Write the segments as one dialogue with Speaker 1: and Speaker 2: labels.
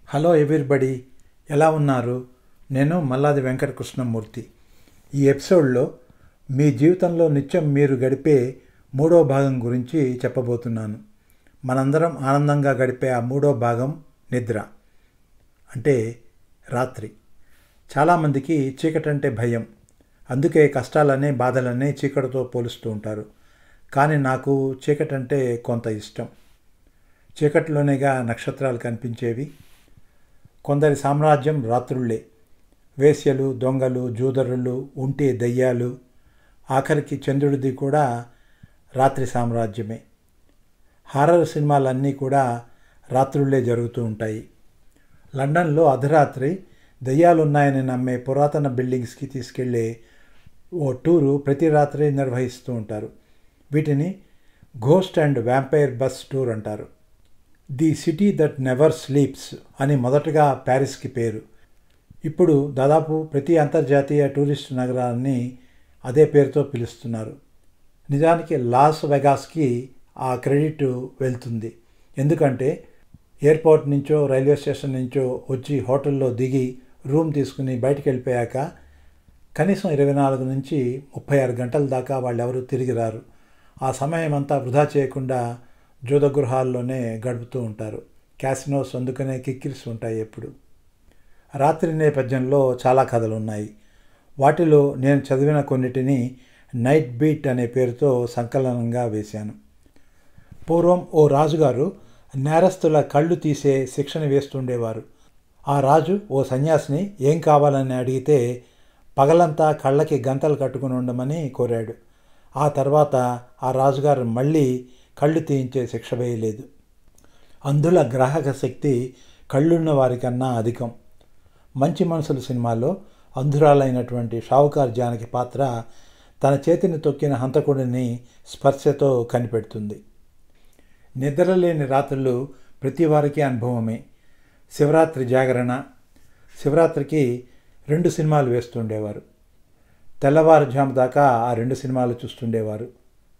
Speaker 1: hello everybody ఎలా ఉన్నారు నేను మల్లాది వెంకట కృష్ణమూర్తి ఈ ఎపిసోడ్లో మీ జీవితంలో నిత్యం మీరు గడిపే మూడో భాగం గురించి చెప్పబోతున్నాను మనందరం ఆనందంగా గడిపే ఆ మూడో భాగం నిద్ర అంటే రాత్రి చాలామందికి చీకటంటే భయం అందుకే కష్టాలనే బాధలనే చీకటితో పోలుస్తూ ఉంటారు కానీ నాకు చీకటంటే కొంత ఇష్టం చీకటిలోనేగా నక్షత్రాలు కనిపించేవి కొందరి సామ్రాజ్యం రాత్రుళ్ళే వేశ్యలు దొంగలు జూదరులు ఉంటే దయ్యాలు ఆఖరికి చంద్రుడిది కూడా రాత్రి సామ్రాజ్యమే హారర్ సినిమాలన్నీ కూడా రాత్రుళ్ళే జరుగుతూ ఉంటాయి లండన్లో అర్ధరాత్రి దయ్యాలున్నాయని నమ్మే పురాతన బిల్డింగ్స్కి తీసుకెళ్లే ఓ టూరు ప్రతి రాత్రి నిర్వహిస్తూ ఉంటారు వీటిని ghost and vampire bus tour అంటారు the city that never sleeps అని మొదటగా ప్యారిస్కి పేరు ఇప్పుడు దాదాపు ప్రతి అంతర్జాతీయ టూరిస్ట్ నగరాన్ని అదే పేరుతో పిలుస్తున్నారు నిజానికి లాస్ వెగాస్కి ఆ క్రెడిట్ వెళ్తుంది ఎందుకంటే ఎయిర్పోర్ట్ నుంచో రైల్వే స్టేషన్ నుంచో వచ్చి హోటల్లో దిగి రూమ్ తీసుకుని బయటికి వెళ్ళిపోయాక కనీసం ఇరవై నాలుగు నుంచి ముప్పై ఆరు గంటల దాకా వాళ్ళు ఎవరు తిరిగి రారు ఆ సమయం అంతా వృధా చేయకుండా జోదగృహాల్లోనే గడుపుతూ ఉంటారు క్యాసినోస్ అందుకనే కిక్కిరిసి ఉంటాయి ఎప్పుడు రాత్రి నేపథ్యంలో చాలా కథలు ఉన్నాయి వాటిలో నేను చదివిన కొన్నిటిని నైట్ బీట్ అనే పేరుతో సంకలనంగా వేశాను పూర్వం ఓ రాజుగారు నేరస్తుల కళ్ళు తీసే శిక్షణ వేస్తుండేవారు ఆ రాజు ఓ సన్యాసిని ఏం కావాలని అడిగితే పగలంతా కళ్ళకి గంతలు కట్టుకుని ఉండమని కోరాడు ఆ తర్వాత ఆ రాజుగారు మళ్ళీ కళ్ళు తీయించే శిక్ష వేయలేదు అందుల గ్రాహక శక్తి కళ్ళున్న వారికన్నా అధికం మంచి మనసుల సినిమాలో అంధురాలైనటువంటి షావుకార్ జానకి పాత్ర తన చేతిని తొక్కిన హంతకుడిని స్పర్శతో కనిపెడుతుంది నిద్రలేని రాత్రులు ప్రతి వారికి అనుభవమే శివరాత్రి జాగరణ శివరాత్రికి రెండు సినిమాలు వేస్తుండేవారు తెల్లవారుజాము దాకా ఆ రెండు సినిమాలు చూస్తుండేవారు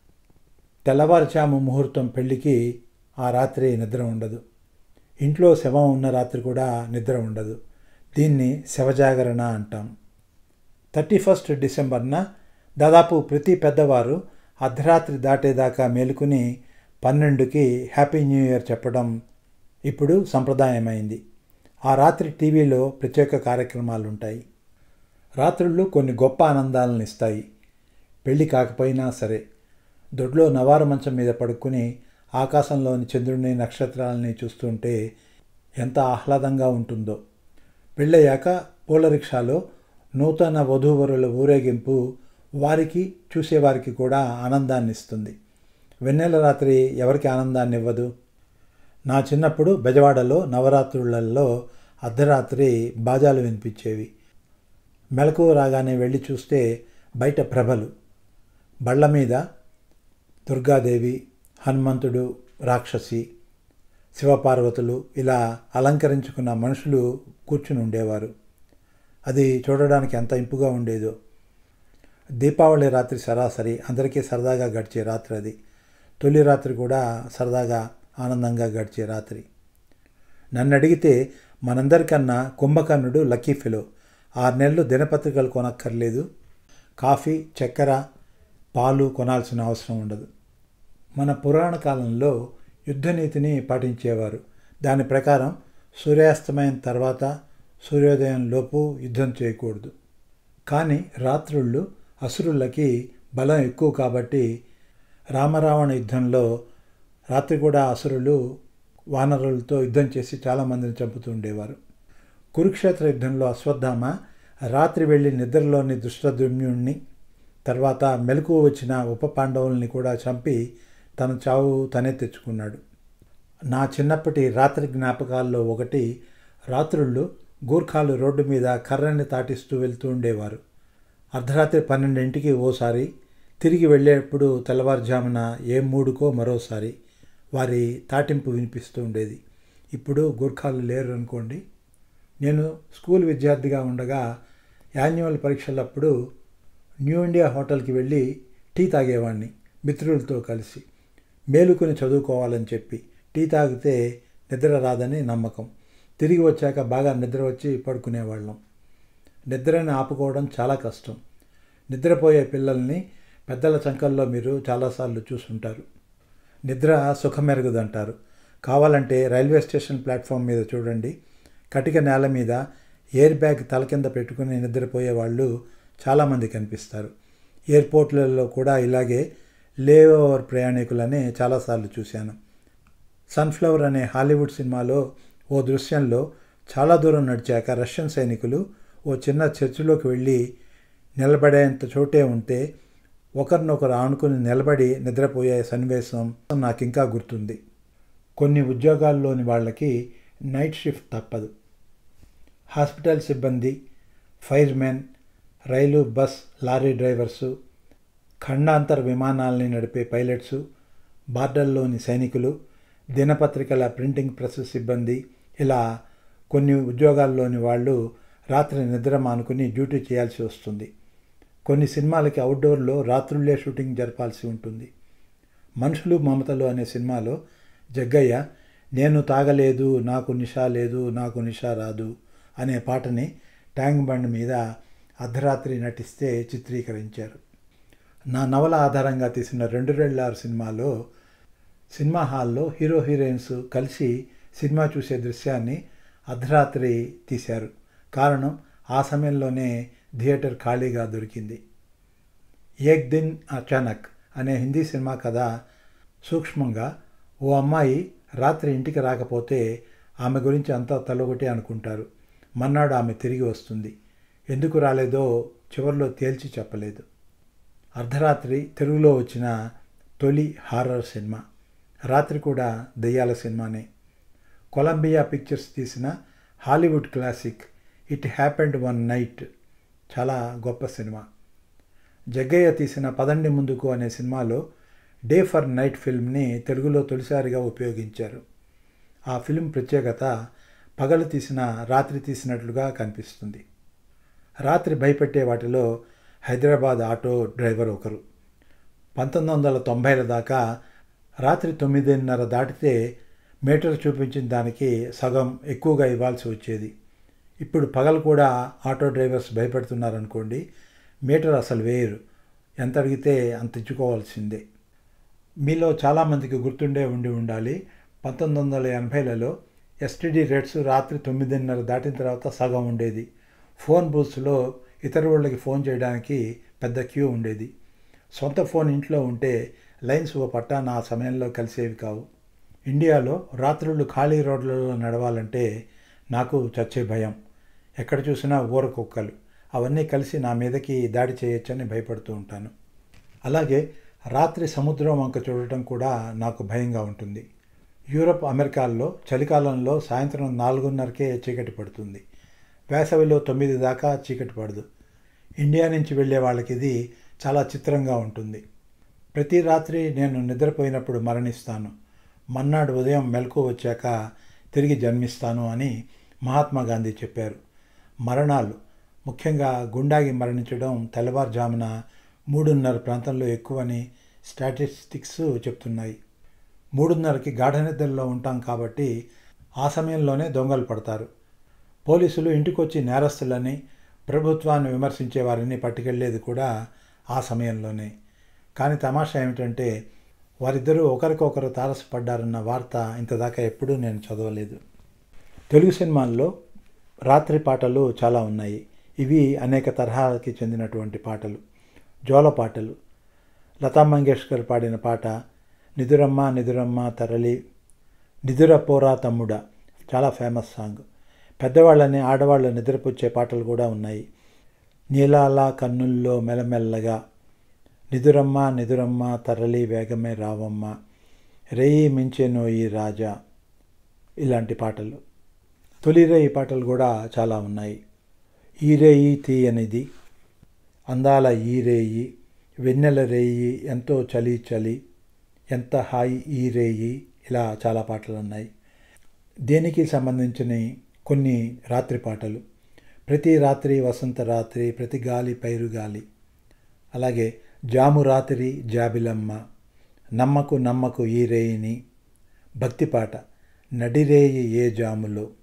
Speaker 1: తెల్లవారుజాము ముహూర్తం పెళ్లికి ఆ రాత్రి నిద్ర ఉండదు ఇంట్లో శవం ఉన్న రాత్రి కూడా నిద్ర ఉండదు దీన్ని శవజాగరణ అంటాం థర్టీ ఫస్ట్ డిసెంబర్న దాదాపు ప్రతి పెద్దవారు అర్ధరాత్రి దాటేదాకా మేలుకుని పన్నెండుకి హ్యాపీ న్యూ ఇయర్ చెప్పడం ఇప్పుడు సంప్రదాయమైంది ఆ రాత్రి టీవీలో ప్రత్యేక కార్యక్రమాలు ఉంటాయి రాత్రుళ్ళు కొన్ని గొప్ప ఆనందాలను ఇస్తాయి పెళ్ళి కాకపోయినా సరే దొడ్లో నవారు మంచం మీద పడుకుని ఆకాశంలోని చంద్రుడిని నక్షత్రాలని చూస్తుంటే ఎంత ఆహ్లాదంగా ఉంటుందో పెళ్ళయ్యాక పూల రిక్షాలో నూతన వధూవరుల ఊరేగింపు వారికి చూసేవారికి కూడా ఆనందాన్ని ఇస్తుంది వెన్నెల రాత్రి ఎవరికి ఆనందాన్ని ఇవ్వదు నా చిన్నప్పుడు బెజవాడలో నవరాత్రులలో అర్ధరాత్రి బాజాలు వినిపించేవి మెలకు రాగానే వెళ్ళి చూస్తే బయట ప్రభలు బళ్ళ మీద దుర్గాదేవి హనుమంతుడు రాక్షసి శివపార్వతులు ఇలా అలంకరించుకున్న మనుషులు కూర్చుని ఉండేవారు అది చూడడానికి ఎంత ఇంపుగా ఉండేదో దీపావళి రాత్రి సరాసరి అందరికీ సరదాగా గడిచే రాత్రి అది తొలి రాత్రి కూడా సరదాగా ఆనందంగా గడిచే రాత్రి నన్ను అడిగితే మనందరికన్నా కుంభకర్ణుడు లక్కీ ఫెలో ఆరు నెలలు దినపత్రికలు కొనక్కర్లేదు కాఫీ చక్కెర పాలు కొనాల్సిన అవసరం ఉండదు మన పురాణ కాలంలో యుద్ధనీతిని పాటించేవారు దాని ప్రకారం సూర్యాస్తమయం తర్వాత సూర్యోదయం లోపు యుద్ధం చేయకూడదు కానీ రాత్రుళ్ళు అసురులకి బలం ఎక్కువ కాబట్టి రామరావణ యుద్ధంలో రాత్రి కూడా అసురులు వానరులతో యుద్ధం చేసి చాలామందిని చంపుతూ ఉండేవారు కురుక్షేత్ర యుద్ధంలో అశ్వత్థామ రాత్రి వెళ్ళి నిద్రలోని దుష్టదుమ్యుణ్ణి తర్వాత మెలకు వచ్చిన ఉప పాండవుల్ని కూడా చంపి తన చావు తనే తెచ్చుకున్నాడు నా చిన్నప్పటి రాత్రి జ్ఞాపకాల్లో ఒకటి రాత్రుళ్ళు గూర్ఖాలు రోడ్డు మీద కర్రని తాటిస్తూ వెళ్తూ ఉండేవారు అర్ధరాత్రి పన్నెండింటికి ఓసారి తిరిగి వెళ్ళేటప్పుడు తెల్లవారుజామున ఏ మూడుకో మరోసారి వారి తాటింపు వినిపిస్తూ ఉండేది ఇప్పుడు గూర్ఖాలు లేరు అనుకోండి నేను స్కూల్ విద్యార్థిగా ఉండగా యాన్యువల్ పరీక్షలప్పుడు న్యూ ఇండియా హోటల్కి వెళ్ళి టీ తాగేవాడిని మిత్రులతో కలిసి మేలుకొని చదువుకోవాలని చెప్పి టీ తాగితే నిద్ర రాదని నమ్మకం తిరిగి వచ్చాక బాగా నిద్ర వచ్చి పడుకునేవాళ్ళం నిద్రని ఆపుకోవడం చాలా కష్టం నిద్రపోయే పిల్లల్ని పెద్దల చంకల్లో మీరు చాలాసార్లు చూసుంటారు నిద్ర సుఖమెరుగుదంటారు కావాలంటే రైల్వే స్టేషన్ ప్లాట్ఫామ్ మీద చూడండి కటిక నేల మీద ఎయిర్ బ్యాగ్ తల కింద పెట్టుకుని నిద్రపోయే వాళ్ళు చాలామంది కనిపిస్తారు ఎయిర్పోర్ట్లలో కూడా ఇలాగే లే ఓవర్ ప్రయాణికులని చాలాసార్లు చూశాను సన్ఫ్లవర్ అనే హాలీవుడ్ సినిమాలో ఓ దృశ్యంలో చాలా దూరం నడిచాక రష్యన్ సైనికులు ఓ చిన్న చర్చిలోకి వెళ్ళి నిలబడేంత చోటే ఉంటే ఒకరినొకరు ఆనుకుని నిలబడి నిద్రపోయే సన్నివేశం నాకు ఇంకా గుర్తుంది కొన్ని ఉద్యోగాల్లోని వాళ్ళకి నైట్ షిఫ్ట్ తప్పదు హాస్పిటల్ సిబ్బంది ఫైర్మెన్ రైలు బస్ లారీ డ్రైవర్సు ఖండాంతర విమానాల్ని నడిపే పైలట్సు బార్డర్లోని సైనికులు దినపత్రికల ప్రింటింగ్ ప్రెస్ సిబ్బంది ఇలా కొన్ని ఉద్యోగాల్లోని వాళ్ళు రాత్రి నిద్ర మానుకుని డ్యూటీ చేయాల్సి వస్తుంది కొన్ని సినిమాలకి అవుట్డోర్లో రాత్రుళ్ళే షూటింగ్ జరపాల్సి ఉంటుంది మనుషులు మమతలు అనే సినిమాలో జగ్గయ్య నేను తాగలేదు నాకు నిషా లేదు నాకు నిషా రాదు అనే పాటని ట్యాంక్ బండ్ మీద అర్ధరాత్రి నటిస్తే చిత్రీకరించారు నా నవల ఆధారంగా తీసిన రెండు రెళ్ళారు సినిమాలో సినిమా హాల్లో హీరో హీరోయిన్స్ కలిసి సినిమా చూసే దృశ్యాన్ని అర్ధరాత్రి తీశారు కారణం ఆ సమయంలోనే థియేటర్ ఖాళీగా దొరికింది ఏక్ దిన్ అచానక్ అనే హిందీ సినిమా కథ సూక్ష్మంగా ఓ అమ్మాయి రాత్రి ఇంటికి రాకపోతే ఆమె గురించి అంతా తలొకటి అనుకుంటారు మన్నాడు ఆమె తిరిగి వస్తుంది ఎందుకు రాలేదో చివరిలో తేల్చి చెప్పలేదు అర్ధరాత్రి తెలుగులో వచ్చిన తొలి హారర్ సినిమా రాత్రి కూడా దెయ్యాల సినిమానే కొలంబియా పిక్చర్స్ తీసిన Hollywood classic it happened one night చాలా గొప్ప సినిమా జగ్గయ్య తీసిన పదండి ముందుకు అనే సినిమాలో డే ఫర్ నైట్ ఫిల్మ్ని తెలుగులో తొలిసారిగా ఉపయోగించారు ఆ ఫిల్మ్ ప్రత్యేకత పగలు తీసిన రాత్రి తీసినట్లుగా కనిపిస్తుంది రాత్రి భయపెట్టే వాటిలో హైదరాబాద్ ఆటో డ్రైవర్ ఒకరు పంతొమ్మిది వందల తొంభైల దాకా రాత్రి తొమ్మిదిన్నర దాటితే మీటర్ చూపించిన దానికి సగం ఎక్కువగా ఇవ్వాల్సి వచ్చేది ఇప్పుడు పగలు కూడా ఆటో డ్రైవర్స్ భయపెడుతున్నారనుకోండి మీటర్ అసలు వేయరు ఎంత అడిగితే అంత ఇచ్చుకోవాల్సిందే మీలో చాలామందికి గుర్తుండే ఉండి ఉండాలి పంతొమ్మిది వందల ఎనభైలలో ఎస్టీడీ రేట్స్ రాత్రి తొమ్మిదిన్నర దాటిన తర్వాత సగం ఉండేది ఫోన్ బూత్స్లో ఇతర వాళ్ళకి ఫోన్ చేయడానికి పెద్ద క్యూ ఉండేది సొంత ఫోన్ ఇంట్లో ఉంటే లైన్స్ ఓ పట్టాన ఆ సమయంలో కలిసేవి కావు ఇండియాలో రాత్రులు ఖాళీ రోడ్లలో నడవాలంటే నాకు చచ్చే భయం ఎక్కడ చూసినా ఊర కుక్కలు అవన్నీ కలిసి నా మీదకి దాడి చేయొచ్చని భయపడుతూ ఉంటాను అలాగే రాత్రి సముద్రం వంక చూడటం కూడా నాకు భయంగా ఉంటుంది యూరప్ అమెరికాల్లో చలికాలంలో సాయంత్రం నాలుగున్నరకే చీకటి పడుతుంది వేసవిలో తొమ్మిది దాకా చీకటి పడదు ఇండియా నుంచి వెళ్ళే వాళ్ళకి ఇది చాలా చిత్రంగా ఉంటుంది ప్రతి రాత్రి నేను నిద్రపోయినప్పుడు మరణిస్తాను మన్నాడు ఉదయం మెలకు వచ్చాక తిరిగి జన్మిస్తాను అని మహాత్మా గాంధీ చెప్పారు మరణాలు ముఖ్యంగా గుండాగి మరణించడం తెల్లవారుజామున మూడున్నర ప్రాంతంలో ఎక్కువని స్టాటిస్టిక్స్ చెప్తున్నాయి మూడున్నరకి గాఢ నిద్రలో ఉంటాం కాబట్టి ఆ సమయంలోనే దొంగలు పడతారు పోలీసులు ఇంటికొచ్చి నేరస్తులని ప్రభుత్వాన్ని విమర్శించే వారిని పట్టుకెళ్లేది కూడా ఆ సమయంలోనే కానీ తమాషా ఏమిటంటే వారిద్దరూ ఒకరికొకరు తారసపడ్డారన్న వార్త ఇంతదాకా ఎప్పుడూ నేను చదవలేదు తెలుగు సినిమాల్లో రాత్రి పాటలు చాలా ఉన్నాయి ఇవి అనేక తరహాలకి చెందినటువంటి పాటలు జోల పాటలు లతా మంగేష్కర్ పాడిన పాట నిదురమ్మ నిదురమ్మ తరలి నిదుర పోరా తమ్ముడా చాలా ఫేమస్ సాంగ్ పెద్దవాళ్ళని ఆడవాళ్ళ నిద్రపుచ్చే పాటలు కూడా ఉన్నాయి నీలాల కన్నుల్లో మెలమెల్లగా నిదురమ్మ నిదురమ్మ తరలి వేగమే రావమ్మ రేయి మించెనోయి రాజా ఇలాంటి పాటలు తొలి రేయి పాటలు కూడా చాలా ఉన్నాయి ఈ రేయి తీయనిది అందాల ఈ రేయి వెన్నెల రేయి ఎంతో చలి చలి ఎంత హాయి ఈ రేయి ఇలా చాలా పాటలు ఉన్నాయి దేనికి సంబంధించిన కొన్ని రాత్రి పాటలు ప్రతి రాత్రి వసంత రాత్రి ప్రతి గాలి పైరు గాలి అలాగే జాము రాత్రి జాబిలమ్మ నమ్మకు నమ్మకు ఈ రేయిని భక్తి పాట నడిరేయి ఏ జాములో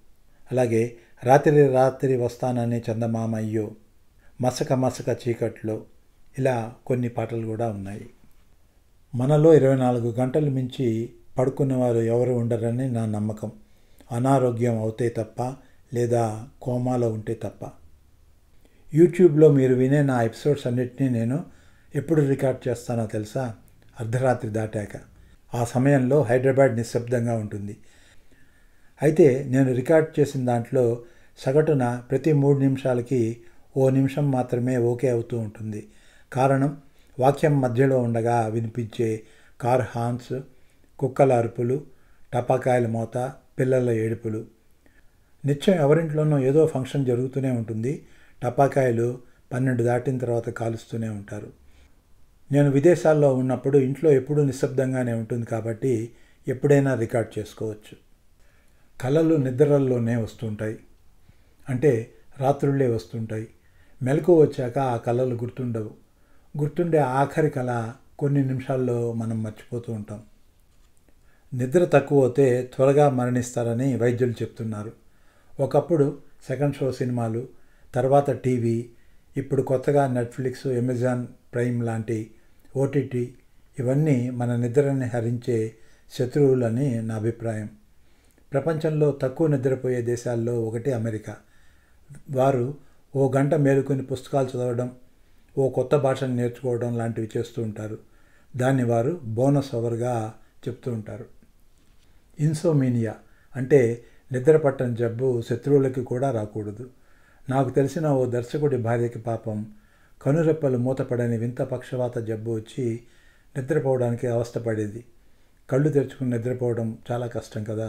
Speaker 1: అలాగే రాత్రి రాత్రి వస్తానని చందమామ అయ్యో మసక మసక చీకట్లో ఇలా కొన్ని పాటలు కూడా ఉన్నాయి మనలో ఇరవై నాలుగు గంటలు మించి పడుకున్నవారు ఎవరు ఉండరని నా నమ్మకం అనారోగ్యం అవుతే తప్ప లేదా కోమాలో ఉంటే తప్ప యూట్యూబ్లో మీరు వినే నా ఎపిసోడ్స్ అన్నిటినీ నేను ఎప్పుడు రికార్డ్ చేస్తానో తెలుసా అర్ధరాత్రి దాటాక ఆ సమయంలో హైదరాబాద్ నిశ్శబ్దంగా ఉంటుంది అయితే నేను రికార్డ్ చేసిన దాంట్లో సగటున ప్రతి మూడు నిమిషాలకి ఓ నిమిషం మాత్రమే ఓకే అవుతూ ఉంటుంది కారణం వాక్యం మధ్యలో ఉండగా వినిపించే కార్ హార్న్స్ కుక్కల అరుపులు టపాకాయల మోత పిల్లల ఏడుపులు నిత్యం ఎవరింట్లోనూ ఏదో ఫంక్షన్ జరుగుతూనే ఉంటుంది టపాకాయలు పన్నెండు దాటిన తర్వాత కాలుస్తూనే ఉంటారు నేను విదేశాల్లో ఉన్నప్పుడు ఇంట్లో ఎప్పుడూ నిశ్శబ్దంగానే ఉంటుంది కాబట్టి ఎప్పుడైనా రికార్డ్ చేసుకోవచ్చు కళలు నిద్రల్లోనే వస్తుంటాయి అంటే రాత్రుళ్ళే వస్తుంటాయి మెలకు వచ్చాక ఆ కళలు గుర్తుండవు గుర్తుండే ఆఖరి కళ కొన్ని నిమిషాల్లో మనం మర్చిపోతూ ఉంటాం నిద్ర తక్కువ అయితే త్వరగా మరణిస్తారని వైద్యులు చెప్తున్నారు ఒకప్పుడు సెకండ్ షో సినిమాలు తర్వాత టీవీ ఇప్పుడు కొత్తగా నెట్ఫ్లిక్స్ అమెజాన్ ప్రైమ్ లాంటి ఓటీటీ ఇవన్నీ మన నిద్రని హరించే శత్రువులని నా అభిప్రాయం ప్రపంచంలో తక్కువ నిద్రపోయే దేశాల్లో ఒకటి అమెరికా వారు ఓ గంట మేలుకొని పుస్తకాలు చదవడం ఓ కొత్త భాషను నేర్చుకోవడం లాంటివి చేస్తూ ఉంటారు దాన్ని వారు బోనస్ అవర్గా చెప్తూ ఉంటారు ఇన్సోమీనియా అంటే నిద్ర పట్టని జబ్బు శత్రువులకి కూడా రాకూడదు నాకు తెలిసిన ఓ దర్శకుడి భార్యకి పాపం కనురెప్పలు మూతపడని వింత పక్షవాత జబ్బు వచ్చి నిద్రపోవడానికి అవస్థపడేది కళ్ళు తెరుచుకుని నిద్రపోవడం చాలా కష్టం కదా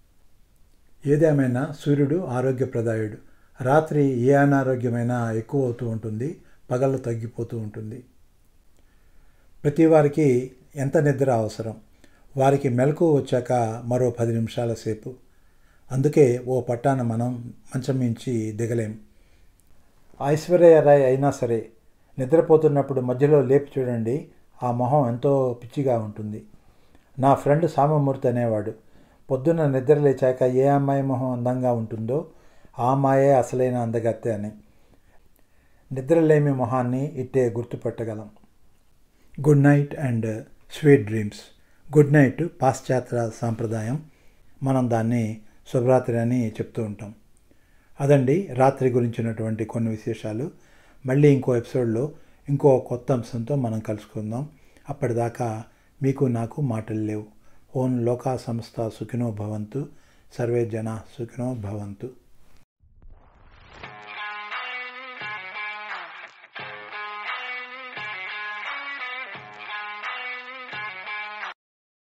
Speaker 1: ఏదేమైనా సూర్యుడు ఆరోగ్యప్రదాయుడు రాత్రి ఏ అనారోగ్యమైనా ఎక్కువ అవుతూ ఉంటుంది పగళ్ళు తగ్గిపోతూ ఉంటుంది ప్రతి వారికి ఎంత నిద్ర అవసరం వారికి మెలకు వచ్చాక మరో పది నిమిషాల సేపు అందుకే ఓ పట్టాన మనం మంచం మించి దిగలేం ఐశ్వర్య రాయ్ అయినా సరే నిద్రపోతున్నప్పుడు మధ్యలో లేపి చూడండి ఆ మొహం ఎంతో పిచ్చిగా ఉంటుంది నా ఫ్రెండ్ సామమూర్తి అనేవాడు పొద్దున్న నిద్ర లేచాక ఏ అమ్మాయి మొహం అందంగా ఉంటుందో ఆ అమ్మాయే అసలైన అందగత్తె అని నిద్రలేమి మొహాన్ని ఇట్టే గుర్తుపట్టగలం good night and sweet dreams good night పాశ్చాత్య సాంప్రదాయం మనం దాన్ని శుభరాత్రి అని చెప్తూ ఉంటాం అదండి రాత్రి గురించినటువంటి కొన్ని విశేషాలు మళ్ళీ ఇంకో ఎపిసోడ్లో ఇంకో కొత్త అంశంతో మనం కలుసుకుందాం అప్పటిదాకా మీకు నాకు మాటలు లేవు ఓన్ లోకా సంస్థ సుఖినో భవంతు సర్వే జన సుఖినో భవంతు